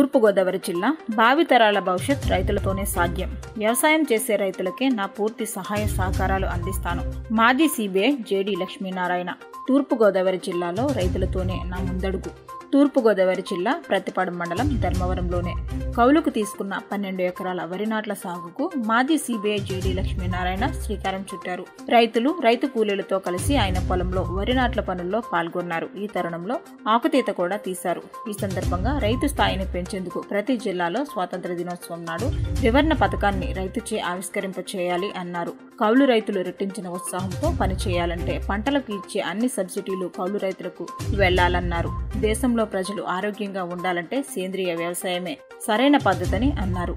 తూర్పుగోదావరి జిల్లా భావితరాల భవిష్యత్ రైతులతోనే సాధ్యం వ్యవసాయం చేసే రైతులకే నా పూర్తి సహాయ సహకారాలు అందిస్తాను మాజీ సిబిఐ జేడి లక్ష్మీనారాయణ తూర్పుగోదావరి జిల్లాలో రైతులతోనే నా ముందడుగు తూర్పుగోదావరి జిల్లా ప్రతిపాడు మండలం ధర్మవరంలోనే కౌలుకు తీసుకున్న పన్నెండు ఎకరాల వరి నాట్ల సాగుకు మాజీ సిబిఐ జేడీ లక్ష్మీనారాయణ శ్రీకారం చుట్టారు రైతులు రైతు కూలీలతో కలిసి ఆయన పొలంలో వరి నాట్ల పనుల్లో పాల్గొన్నారు ఈ తరుణంలో ఆకుతీత కూడా తీశారు ఈ సందర్భంగా రైతు స్థాయిని పెంచేందుకు ప్రతి జిల్లాలో స్వాతంత్ర దినోత్సవం నాడు త్రివర్ణ పథకాన్ని రైతుచే ఆవిష్కరింప చేయాలి అన్నారు కౌలు రైతులు రెట్టించిన ఉత్సాహంతో పనిచేయాలంటే పంటలకు ఇచ్చే అన్ని సబ్సిడీలు కౌలు రైతులకు వెళ్లాలన్నారు దేశంలో ప్రజలు ఆరోగ్యంగా ఉండాలంటే సేంద్రియ వ్యవసాయమే సరైన పద్ధతని అన్నారు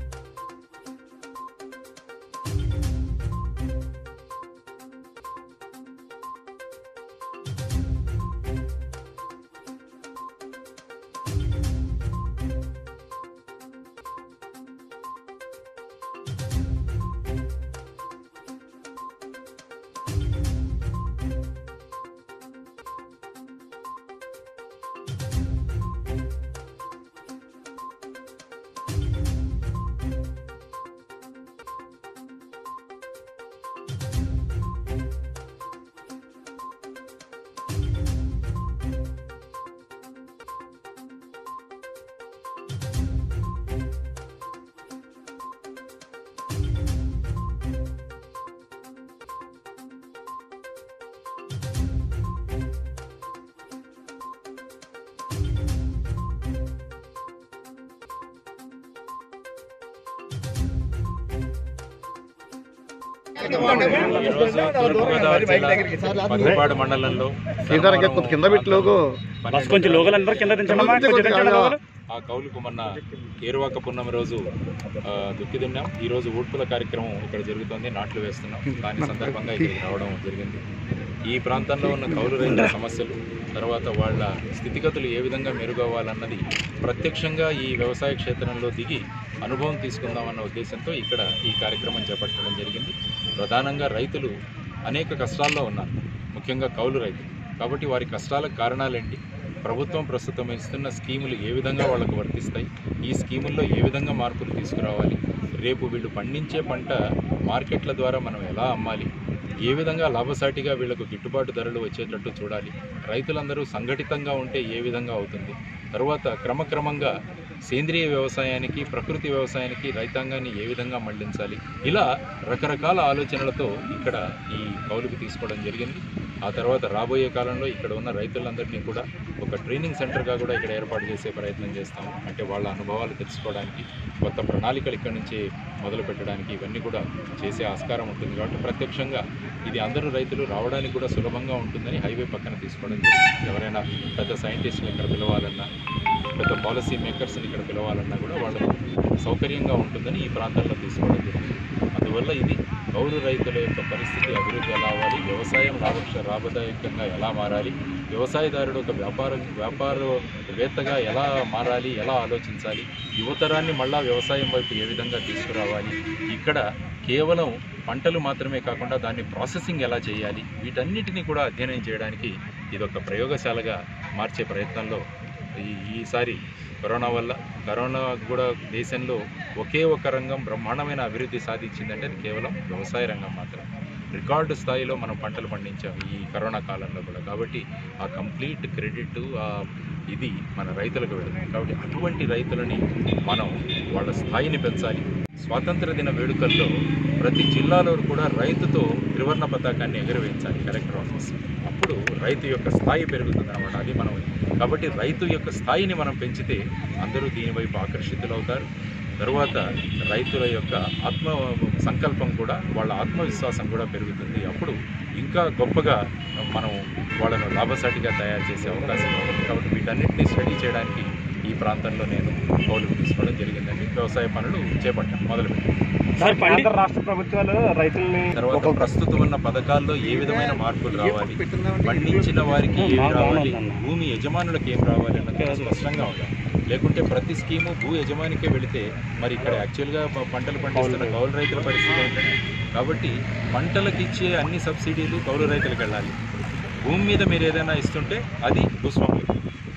ఈరోజు తూర్పుగోదావరి జిల్లా పత్తిపాడు మండలంలో సీతారాం కొద్ది కింద పెట్టి లోగో బస్ కొంచెం లోకల్ అందరూ కింద దించండమ్మా కొంచెం దించండి లోకల్. ఆ కౌలుకు మొన్న ఏరువాక పున్నమి రోజు ఆ, దుక్కి దున్నాం ఈ రోజు ఊడ్పుల కార్యక్రమం ఇక్కడ జరుగుతుంది నాట్లు వేస్తున్నాం దాని సందర్భంగా ఇక్కడికి రావడం జరిగింది ఈ ప్రాంతంలో ఉన్న కౌలు రైతుల సమస్యలు తర్వాత వాళ్ళ స్థితిగతులు ఏ విధంగా మెరుగవ్వాలన్నది ప్రత్యక్షంగా ఈ వ్యవసాయ క్షేత్రంలో దిగి అనుభవం తీసుకుందామన్న ఉద్దేశంతో ఇక్కడ ఈ కార్యక్రమం చేపట్టడం జరిగింది ప్రధానంగా రైతులు అనేక కష్టాల్లో ఉన్నారు ముఖ్యంగా కౌలు రైతులు కాబట్టి వారి కష్టాలకు కారణాలేంటి ప్రభుత్వం ప్రస్తుతం ఇస్తున్న స్కీములు ఏ విధంగా వాళ్ళకు వర్తిస్తాయి ఈ స్కీముల్లో ఏ విధంగా మార్పులు తీసుకురావాలి రేపు వీళ్ళు పండించే పంట మార్కెట్ల ద్వారా మనం ఎలా అమ్మాలి ఏ విధంగా లాభసాటిగా వీళ్ళకు గిట్టుబాటు ధరలు వచ్చేటట్టు చూడాలి రైతులందరూ సంఘటితంగా ఉంటే ఏ విధంగా అవుతుంది తరువాత క్రమక్రమంగా సేంద్రియ వ్యవసాయానికి ప్రకృతి వ్యవసాయానికి రైతాంగాన్ని ఏ విధంగా మళ్లించాలి ఇలా రకరకాల ఆలోచనలతో ఇక్కడ ఈ కౌలుకు తీసుకోవడం జరిగింది ఆ తర్వాత రాబోయే కాలంలో ఇక్కడ ఉన్న రైతులందరినీ కూడా ఒక ట్రైనింగ్ సెంటర్గా కూడా ఇక్కడ ఏర్పాటు చేసే ప్రయత్నం చేస్తాము అంటే వాళ్ళ అనుభవాలు తెలుసుకోవడానికి కొత్త ప్రణాళికలు ఇక్కడ నుంచి మొదలు పెట్టడానికి ఇవన్నీ కూడా చేసే ఆస్కారం ఉంటుంది కాబట్టి ప్రత్యక్షంగా ఇది అందరూ రైతులు రావడానికి కూడా సులభంగా ఉంటుందని హైవే పక్కన తీసుకోవడం జరిగింది ఎవరైనా పెద్ద సైంటిస్టులు ఇక్కడ పిలవాలన్నా పెద్ద పాలసీ మేకర్స్ని ఇక్కడ పిలవాలన్నా కూడా వాళ్ళకు సౌకర్యంగా ఉంటుందని ఈ ప్రాంతాల్లో తీసుకోవడం జరిగింది అందువల్ల ఇది కౌలు రైతుల యొక్క పరిస్థితి అభివృద్ధి ఎలా అవ్వాలి వ్యవసాయం లాభ లాభదాయకంగా ఎలా మారాలి వ్యవసాయదారుడు ఒక వ్యాపార వ్యాపారవేత్తగా ఎలా మారాలి ఎలా ఆలోచించాలి యువతరాన్ని మళ్ళా వ్యవసాయం వైపు ఏ విధంగా తీసుకురావాలి ఇక్కడ కేవలం పంటలు మాత్రమే కాకుండా దాన్ని ప్రాసెసింగ్ ఎలా చేయాలి వీటన్నిటిని కూడా అధ్యయనం చేయడానికి ఇది ఒక ప్రయోగశాలగా మార్చే ప్రయత్నంలో ఈ ఈసారి కరోనా వల్ల కరోనా కూడా దేశంలో ఒకే ఒక రంగం బ్రహ్మాండమైన అభివృద్ధి సాధించిందంటే అది కేవలం వ్యవసాయ రంగం మాత్రం రికార్డు స్థాయిలో మనం పంటలు పండించాం ఈ కరోనా కాలంలో కూడా కాబట్టి ఆ కంప్లీట్ క్రెడిట్ ఆ ఇది మన రైతులకు వెళుతుంది కాబట్టి అటువంటి రైతులని మనం వాళ్ళ స్థాయిని పెంచాలి స్వాతంత్ర దిన వేడుకల్లో ప్రతి జిల్లాలో కూడా రైతుతో త్రివర్ణ పతాకాన్ని ఎగురవేయించాలి కలెక్టర్ ఆఫీస్ అప్పుడు రైతు యొక్క స్థాయి పెరుగుతుంది అన్నమాట అది మనం కాబట్టి రైతు యొక్క స్థాయిని మనం పెంచితే అందరూ దీని వైపు ఆకర్షితులవుతారు తరువాత రైతుల యొక్క ఆత్మ సంకల్పం కూడా వాళ్ళ ఆత్మవిశ్వాసం కూడా పెరుగుతుంది అప్పుడు ఇంకా గొప్పగా మనం వాళ్ళను లాభసాటిగా తయారు చేసే అవకాశం ఉంటుంది కాబట్టి వీటన్నిటిని స్టడీ చేయడానికి ఈ ప్రాంతంలో నేను కౌలుకు తీసుకోవడం జరిగిందండి వ్యవసాయ పనులు చేపట్టాను మొదలుపెట్టాను సార్ పండి రాష్ట్ర ప్రభుత్వాలు రైతుల్ని తర్వాత ప్రస్తుతం ఉన్న పథకాల్లో ఏ విధమైన మార్పులు రావాలి పండించిన వారికి ఏం రావాలి భూమి యజమానులకు ఏం రావాలి అన్నది స్పష్టంగా ఉండాలి లేకుంటే ప్రతి స్కీము భూ యజమానికే వెళితే మరి ఇక్కడ యాక్చువల్గా ప- పంటలు పండిస్తున్న కౌలు రైతుల పరిస్థితి ఏంటంటే కాబట్టి పంటలకు ఇచ్చే అన్ని సబ్సిడీలు కౌలు రైతులకు వెళ్ళాలి భూమి మీద మీరు ఏదైనా ఇస్తుంటే అది భూస్వాములకు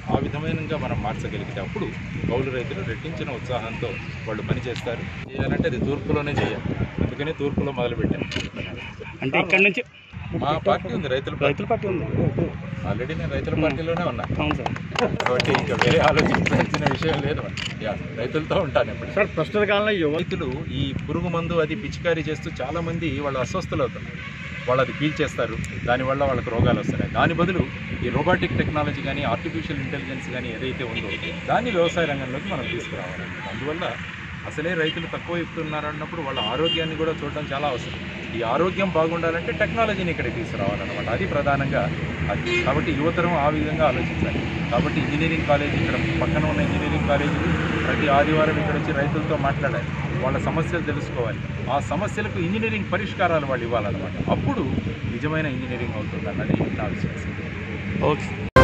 ఆ విధమైనగా మనం మార్చగలిగితే అప్పుడు కౌలు రైతులు రెట్టించిన ఉత్సాహంతో వాళ్ళు పని చేస్తారు చేయాలంటే అది తూర్పులోనే చేయాలి అందుకని తూర్పులో మొదలుపెట్టాను అంటే ఇక్కడ నుంచి మా పార్టీ ఉంది రైతుల పార్టీ రైతుల పార్టీ ఉంది ఆల్రెడీ నేను రైతుల పార్టీలోనే ఉన్నా అవును సార్ కాబట్టి ఇంకా వేరే ఆలోచించాల్సిన విషయం లేదు యా, రైతులతో ఉంటాను ఎప్పుడు సార్ ప్రస్తుత కాలంలో యువ రైతులు ఈ పురుగు మందు అది పిచికారీ చేస్తూ చాలా మంది వాళ్ళు అస్వస్థలు అవుతున్నారు వాళ్ళు అది పీల్చేస్తారు దానివల్ల వాళ్ళకి రోగాలు వస్తున్నాయి దాని బదులు ఈ రోబోటిక్ టెక్నాలజీ కానీ ఆర్టిఫిషియల్ ఇంటెలిజెన్స్ కానీ ఏదైతే ఉందో దాన్ని వ్యవసాయ రంగంలోకి మనం తీసుకురావాలి అందువల్ల అసలే రైతులు తక్కువ ఇస్తున్నారు అన్నప్పుడు వాళ్ళ ఆరోగ్యాన్ని కూడా చూడడం చాలా అవసరం ఈ ఆరోగ్యం బాగుండాలంటే టెక్నాలజీని ఇక్కడికి తీసుకురావాలన్నమాట అది ప్రధానంగా అది కాబట్టి యువతరం ఆ విధంగా ఆలోచించాలి కాబట్టి ఇంజనీరింగ్ కాలేజ్ ఇక్కడ పక్కన ఉన్న ఇంజనీరింగ్ కాలేజీలు ప్రతి ఆదివారం ఇక్కడ వచ్చి రైతులతో మాట్లాడాలి వాళ్ళ సమస్యలు తెలుసుకోవాలి ఆ సమస్యలకు ఇంజనీరింగ్ పరిష్కారాలు వాళ్ళు ఇవ్వాలన్నమాట అప్పుడు నిజమైన ఇంజనీరింగ్ అవుతుంది అన్నది నా విశ్వాసం ఓకే